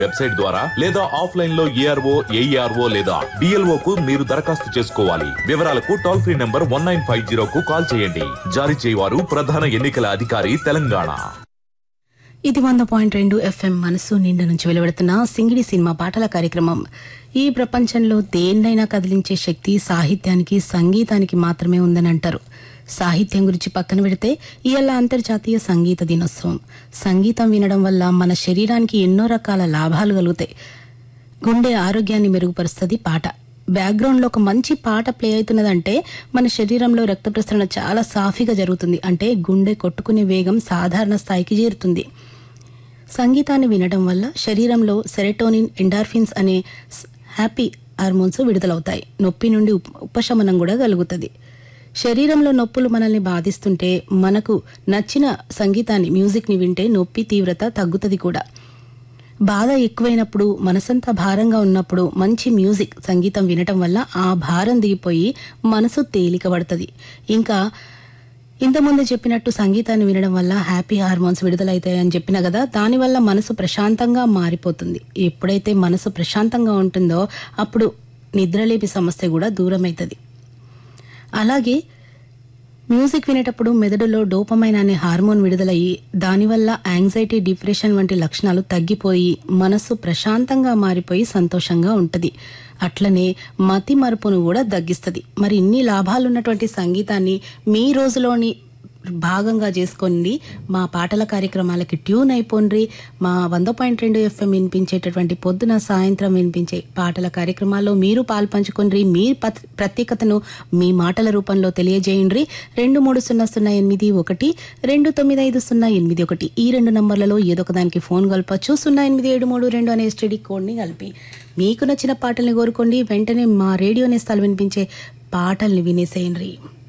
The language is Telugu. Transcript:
వెబ్సైట్ ద్వారా లేదా ఆఫ్లైన్ లో ఏఆర్ఓ ఏఈఆర్ఓ లేదా డిఎల్ఓ కు మీరు దరఖాస్తు చేసుకోవాలి వివరాలకు toll free number one nine five zero కు కాల్ చేయండి జారీ చేయవారు ప్రధాన ఎన్నికల అధికారి తెలంగాణ ఇది వంద పాయింట్ రెండు ఎఫ్ఎం మనసు నిండా నుంచి వెలువడుతున్న సింగిడి సినిమా పాటల కార్యక్రమం ఈ ప్రపంచంలో దేన్నైనా కదిలించే శక్తి సాహిత్యానికి సంగీతానికి మాత్రమే ఉందని అంటారు సాహిత్యం గురించి పక్కన పెడితే ఇవాళ అంతర్జాతీయ సంగీత దినోత్సవం సంగీతం వినడం వల్ల మన శరీరానికి ఎన్నో రకాల లాభాలు కలుగుతాయి గుండె ఆరోగ్యాన్ని మెరుగుపరుస్తుంది పాట బ్యాక్గ్రౌండ్ లో ఒక మంచి పాట ప్లే అవుతున్నదంటే మన శరీరంలో రక్త ప్రసరణ చాలా సాఫీగా జరుగుతుంది అంటే గుండె కొట్టుకునే వేగం సాధారణ స్థాయికి చేరుతుంది సంగీతాన్ని వినడం వల్ల శరీరంలో సెరటోనిన్ ఎండార్ఫిన్స్ అనే స్- హ్యాపీ హార్మోన్స్ విడుదలవుతాయి నొప్పి నుండి ఉప- ఉపశమనం కూడా కలుగుతుంది శరీరంలో నొప్పులు మనల్ని బాధిస్తుంటే మనకు నచ్చిన సంగీతాన్ని మ్యూజిక్ని వింటే నొప్పి తీవ్రత తగ్గుతుంది కూడా బాధ ఎక్కువైనప్పుడు మనసంతా భారంగా ఉన్నప్పుడు మంచి మ్యూజిక్ సంగీతం వినటం వల్ల ఆ భారం దిగిపోయి మనసు తేలిక పడుతుంది ఇంకా ఇంతకుముందు చెప్పినట్టు సంగీతాన్ని వినడం వల్ల హ్యాపీ హార్మోన్స్ విడుదలవుతాయని చెప్పిన కదా దానివల్ల మనసు ప్రశాంతంగా మారిపోతుంది ఎప్పుడైతే మనసు ప్రశాంతంగా ఉంటుందో అప్పుడు నిద్రలేపి సమస్య కూడా దూరమవుతుంది అలాగే మ్యూజిక్ వినేటప్పుడు మెదడులో డోపమైన్ అనే హార్మోన్ విడుదలయ్యి దానివల్ల యాంగ్జైటీ డిప్రెషన్ వంటి లక్షణాలు తగ్గిపోయి మనస్సు ప్రశాంతంగా మారిపోయి సంతోషంగా ఉంటది అట్లనే మతి మరుపును కూడా తగ్గిస్తుంది మరి ఇన్ని లాభాలున్నటువంటి సంగీతాన్ని మీ రోజులోని భాగంగా చేసుకోండి మా పాటల కార్యక్రమాలకి ట్యూన్ అయిపోండ్రి మా వంద పాయింట్ రెండు ఎఫ్ఎం వినిపించేటటువంటి పొద్దున సాయంత్రం వినిపించే పాటల కార్యక్రమాల్లో మీరు పాల్పంచుకోండి మీ పత్- ప్రత్యేకతను మీ మాటల రూపంలో తెలియజేయండి రెండు మూడు సున్నా సున్నా ఎనిమిది ఒకటి రెండు తొమ్మిది ఐదు సున్నా ఎనిమిది ఒకటి ఈ రెండు నంబర్లలో ఏదో ఒక దానికి ఫోన్ కలపచ్చు సున్నా ఎనిమిది ఏడు మూడు రెండు అనే ఎస్టీడీ కోడ్ని కలిపి మీకు నచ్చిన పాటల్ని కోరుకోండి వెంటనే మా రేడియో నేస్తాలు వినిపించే పాటల్ని వినేసేయండి